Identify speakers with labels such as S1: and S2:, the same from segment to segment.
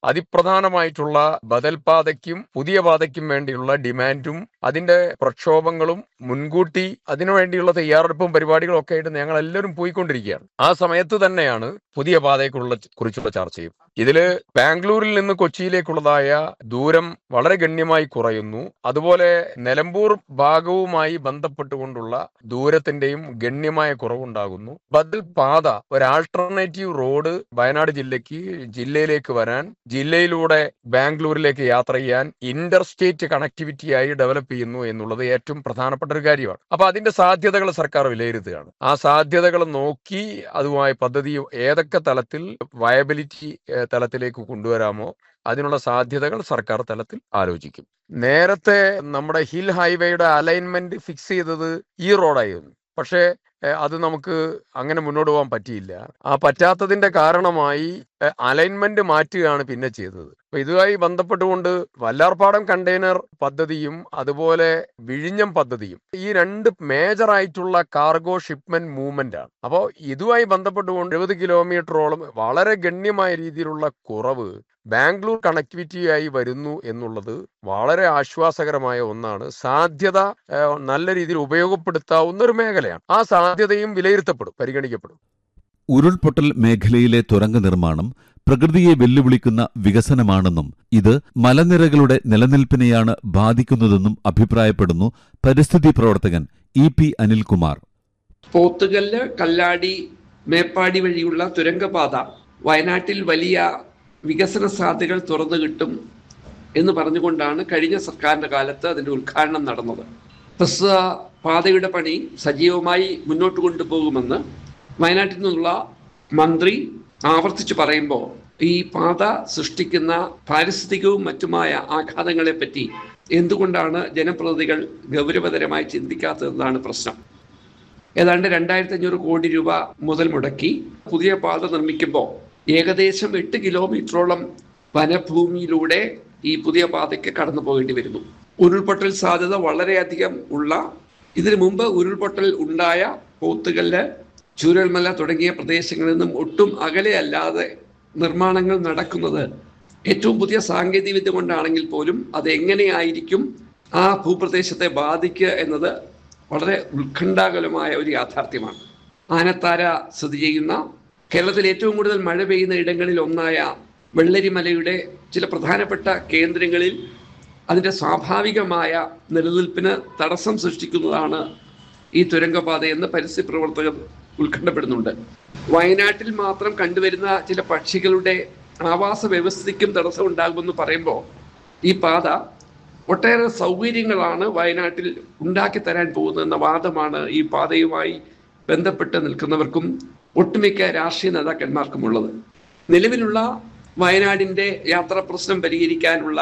S1: അതിപ്രധാനമായിട്ടുള്ള ബദൽ പാതയ്ക്കും പുതിയ പാതയ്ക്കും വേണ്ടിയുള്ള ഡിമാൻഡും അതിന്റെ പ്രക്ഷോഭങ്ങളും മുൻകൂട്ടി അതിനുവേണ്ടിയുള്ള തയ്യാറെടുപ്പും പരിപാടികളും ഒക്കെ ആയിട്ട് ഞങ്ങൾ എല്ലാവരും പോയിക്കൊണ്ടിരിക്കുകയാണ് ആ സമയത്ത് തന്നെയാണ് പുതിയ പാതയെക്കുള്ള കുറിച്ചുള്ള ചർച്ചയും ഇതില് ബാംഗ്ലൂരിൽ നിന്ന് കൊച്ചിയിലേക്കുള്ളതായ ദൂരം വളരെ ഗണ്യമായി കുറയുന്നു അതുപോലെ നിലമ്പൂർ ഭാഗവുമായി ബന്ധപ്പെട്ടുകൊണ്ടുള്ള ദൂരത്തിന്റെയും ഗണ്യമായ കുറവുണ്ടാകുന്നു ബദൽ പാത ഒരു ആൾട്ടർനേറ്റീവ് റോഡ് വയനാട് ജില്ലയ്ക്ക് ജില്ലയിലേക്ക് വരാൻ ജില്ലയിലൂടെ ബാംഗ്ലൂരിലേക്ക് യാത്ര ചെയ്യാൻ ഇന്റർ സ്റ്റേറ്റ് കണക്ടിവിറ്റിയായി ഡെവലപ്പ് ചെയ്യുന്നു എന്നുള്ളത് ഏറ്റവും പ്രധാനപ്പെട്ട ഒരു കാര്യമാണ് അപ്പൊ അതിന്റെ സാധ്യതകൾ സർക്കാർ വിലയിരുത്തുകയാണ് ആ സാധ്യതകൾ നോക്കി അതുമായി പദ്ധതി ഏതൊക്കെ തലത്തിൽ വയബിലിറ്റി ഏഹ്, തലത്തിലേക്ക് കൊണ്ടുവരാമോ അതിനുള്ള സാധ്യതകൾ സർക്കാർ തലത്തിൽ ആലോചിക്കും നേരത്തെ നമ്മുടെ ഹിൽ ഹൈവേയുടെ അലൈൻമെന്റ് ഫിക്സ് ചെയ്തത് ഈ റോഡായിരുന്നു പക്ഷേ ഏഹ്, അത് നമുക്ക് അങ്ങനെ മുന്നോട്ട് പോകാൻ പറ്റിയില്ല ആ പറ്റാത്തതിന്റെ കാരണമായി അലൈൻമെന്റ് മാറ്റുകയാണ് പിന്നെ ചെയ്തത് അപ്പൊ ഇതുമായി ബന്ധപ്പെട്ടുകൊണ്ട് വല്ലാർപാടം കണ്ടെയ്നർ പദ്ധതിയും അതുപോലെ വിഴിഞ്ഞം പദ്ധതിയും ഈ രണ്ട് മേജർ ആയിട്ടുള്ള കാർഗോ ഷിപ്മെന്റ് മൂവ്മെന്റ് ആണ് അപ്പോൾ ഇതുമായി ബന്ധപ്പെട്ടുകൊണ്ട് എഴുപത് കിലോമീറ്ററോളം വളരെ ഗണ്യമായ രീതിയിലുള്ള കുറവ് ബാംഗ്ലൂർ കണക്ടിവിറ്റിയായി വരുന്നു എന്നുള്ളത് വളരെ ആശ്വാസകരമായ ഒന്നാണ് സാധ്യത ഏഹ്, നല്ല രീതിയിൽ ഉപയോഗപ്പെടുത്താവുന്ന ഒരു മേഖലയാണ് ആ സാധ്യതയും വിലയിരുത്തപ്പെടും പരിഗണിക്കപ്പെടും
S2: ഉരുൾപൊട്ടൽ മേഖലയിലെ തുരങ്ക നിർമ്മാണം പ്രകൃതിയെ വെല്ലുവിളിക്കുന്ന വികസനമാണെന്നും ഇത് മലനിരകളുടെ നിലനിൽപ്പിനെയാണ് ബാധിക്കുന്നതെന്നും അഭിപ്രായപ്പെടുന്നു പരിസ്ഥിതി പ്രവർത്തകൻ ഇ പി അനിൽകുമാർ
S3: പോത്തുകല്ല് കല്ലാടി മേപ്പാടി വഴിയുള്ള തുരങ്കപാത വയനാട്ടിൽ വലിയ വികസന സാധ്യതകൾ തുറന്നു കിട്ടും എന്ന് പറഞ്ഞുകൊണ്ടാണ് കഴിഞ്ഞ സർക്കാരിന്റെ കാലത്ത് അതിന്റെ ഉദ്ഘാടനം നടന്നത് പ്രസ്തുത പാതയുടെ പണി സജീവമായി മുന്നോട്ട് കൊണ്ടുപോകുമെന്ന് വയനാട്ടിൽ നിന്നുള്ള മന്ത്രി ആവർത്തിച്ചു പറയുമ്പോൾ ഈ പാത സൃഷ്ടിക്കുന്ന പാരിസ്ഥിതികവും മറ്റുമായ ആഘാതങ്ങളെ പറ്റി എന്തുകൊണ്ടാണ് ജനപ്രതിനിധികൾ ഗൗരവതരമായി ചിന്തിക്കാത്തതെന്നാണ് പ്രശ്നം ഏതാണ്ട് രണ്ടായിരത്തി അഞ്ഞൂറ് കോടി രൂപ മുതൽ മുടക്കി പുതിയ പാത നിർമ്മിക്കുമ്പോൾ ഏകദേശം എട്ട് കിലോമീറ്ററോളം വനഭൂമിയിലൂടെ ഈ പുതിയ പാതയ്ക്ക് കടന്നു പോകേണ്ടി വരുന്നു ഉരുൾപൊട്ടൽ സാധ്യത വളരെയധികം ഉള്ള ഇതിനു മുമ്പ് ഉരുൾപൊട്ടൽ ഉണ്ടായ പോത്തുകല്ല് ചൂരൽമല തുടങ്ങിയ പ്രദേശങ്ങളിൽ നിന്നും ഒട്ടും അകലെയല്ലാതെ നിർമ്മാണങ്ങൾ നടക്കുന്നത് ഏറ്റവും പുതിയ സാങ്കേതിക വിദ്യ കൊണ്ടാണെങ്കിൽ പോലും അത് എങ്ങനെയായിരിക്കും ആ ഭൂപ്രദേശത്തെ ബാധിക്കുക എന്നത് വളരെ ഉത്കണ്ഠാകുലമായ ഒരു യാഥാർത്ഥ്യമാണ് ആനത്താര സ്ഥിതി ചെയ്യുന്ന കേരളത്തിൽ ഏറ്റവും കൂടുതൽ മഴ പെയ്യുന്ന ഇടങ്ങളിൽ ഒന്നായ വെള്ളരിമലയുടെ ചില പ്രധാനപ്പെട്ട കേന്ദ്രങ്ങളിൽ അതിൻ്റെ സ്വാഭാവികമായ നിലനിൽപ്പിന് തടസ്സം സൃഷ്ടിക്കുന്നതാണ് ഈ തുരങ്കപാതയെന്ന് പരിസ്ഥിതി പ്രവർത്തകർ ഉത്കണ്ഠപ്പെടുന്നുണ്ട് വയനാട്ടിൽ മാത്രം കണ്ടുവരുന്ന ചില പക്ഷികളുടെ ആവാസ വ്യവസ്ഥയ്ക്കും തടസ്സം ഉണ്ടാകുമെന്ന് പറയുമ്പോൾ ഈ പാത ഒട്ടേറെ സൗകര്യങ്ങളാണ് വയനാട്ടിൽ ഉണ്ടാക്കി തരാൻ പോകുന്നതെന്ന വാദമാണ് ഈ പാതയുമായി ബന്ധപ്പെട്ട് നിൽക്കുന്നവർക്കും ഒട്ടുമിക്ക രാഷ്ട്രീയ നേതാക്കന്മാർക്കുമുള്ളത് നിലവിലുള്ള വയനാടിൻ്റെ യാത്രാ പ്രശ്നം പരിഹരിക്കാനുള്ള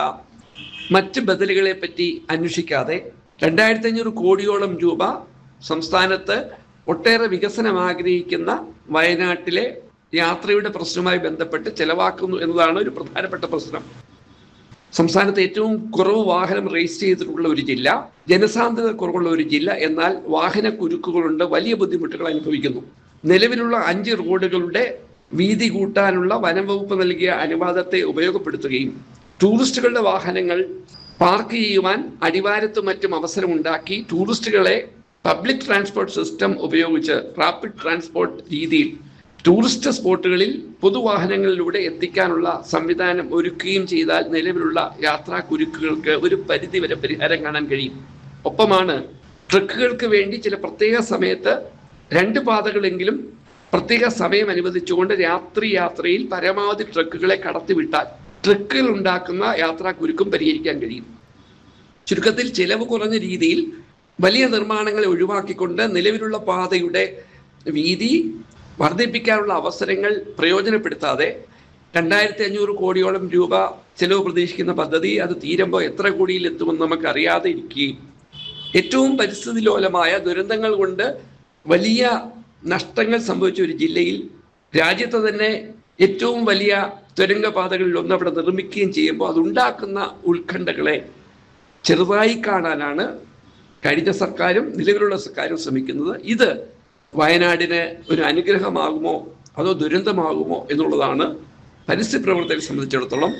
S3: മറ്റ് ബദലുകളെ പറ്റി അന്വേഷിക്കാതെ രണ്ടായിരത്തി അഞ്ഞൂറ് കോടിയോളം രൂപ സംസ്ഥാനത്ത് ഒട്ടേറെ വികസനം ആഗ്രഹിക്കുന്ന വയനാട്ടിലെ യാത്രയുടെ പ്രശ്നവുമായി ബന്ധപ്പെട്ട് ചെലവാക്കുന്നു എന്നതാണ് ഒരു പ്രധാനപ്പെട്ട പ്രശ്നം സംസ്ഥാനത്ത് ഏറ്റവും കുറവ് വാഹനം രജിസ്റ്റർ ചെയ്തിട്ടുള്ള ഒരു ജില്ല ജനസാന്ദ്രത കുറവുള്ള ഒരു ജില്ല എന്നാൽ വാഹന കുരുക്കുകളുണ്ട് വലിയ ബുദ്ധിമുട്ടുകൾ അനുഭവിക്കുന്നു നിലവിലുള്ള അഞ്ച് റോഡുകളുടെ വീതി കൂട്ടാനുള്ള വനം വകുപ്പ് നൽകിയ അനുവാദത്തെ ഉപയോഗപ്പെടുത്തുകയും ടൂറിസ്റ്റുകളുടെ വാഹനങ്ങൾ പാർക്ക് ചെയ്യുവാൻ അടിവാരത്തും മറ്റും അവസരമുണ്ടാക്കി ടൂറിസ്റ്റുകളെ പബ്ലിക് ട്രാൻസ്പോർട്ട് സിസ്റ്റം ഉപയോഗിച്ച് റാപ്പിഡ് ട്രാൻസ്പോർട്ട് രീതിയിൽ ടൂറിസ്റ്റ് സ്പോട്ടുകളിൽ പൊതുവാഹനങ്ങളിലൂടെ എത്തിക്കാനുള്ള സംവിധാനം ഒരുക്കുകയും ചെയ്താൽ നിലവിലുള്ള യാത്രാ കുരുക്കുകൾക്ക് ഒരു പരിധിവരെ പരിഹാരം കാണാൻ കഴിയും ഒപ്പമാണ് ട്രക്കുകൾക്ക് വേണ്ടി ചില പ്രത്യേക സമയത്ത് രണ്ട് പാതകളെങ്കിലും പ്രത്യേക സമയം അനുവദിച്ചുകൊണ്ട് രാത്രി യാത്രയിൽ പരമാവധി ട്രക്കുകളെ കടത്തിവിട്ടാൽ ട്രക്കുകൾ ഉണ്ടാക്കുന്ന യാത്രാ കുരുക്കും പരിഹരിക്കാൻ കഴിയും ചുരുക്കത്തിൽ ചിലവ് കുറഞ്ഞ രീതിയിൽ വലിയ നിർമ്മാണങ്ങളെ ഒഴിവാക്കിക്കൊണ്ട് നിലവിലുള്ള പാതയുടെ വീതി വർദ്ധിപ്പിക്കാനുള്ള അവസരങ്ങൾ പ്രയോജനപ്പെടുത്താതെ രണ്ടായിരത്തി അഞ്ഞൂറ് കോടിയോളം രൂപ ചെലവ് പ്രതീക്ഷിക്കുന്ന പദ്ധതി അത് തീരുമ്പോൾ എത്ര കോടിയിൽ എത്തുമെന്ന് നമുക്ക് അറിയാതെ ഇരിക്കുകയും ഏറ്റവും പരിസ്ഥിതി ലോലമായ ദുരന്തങ്ങൾ കൊണ്ട് വലിയ നഷ്ടങ്ങൾ സംഭവിച്ച ഒരു ജില്ലയിൽ രാജ്യത്തെ തന്നെ ഏറ്റവും വലിയ തുരങ്കപാതകളിൽ ഒന്ന് അവിടെ നിർമ്മിക്കുകയും ചെയ്യുമ്പോൾ അതുണ്ടാക്കുന്ന ഉത്കണ്ഠകളെ ചെറുതായി കാണാനാണ് കഴിഞ്ഞ സർക്കാരും നിലവിലുള്ള സർക്കാരും ശ്രമിക്കുന്നത് ഇത് വയനാടിന് ഒരു അനുഗ്രഹമാകുമോ അതോ ദുരന്തമാകുമോ എന്നുള്ളതാണ് പരിസ്ഥിതി പ്രവർത്തകരെ സംബന്ധിച്ചിടത്തോളം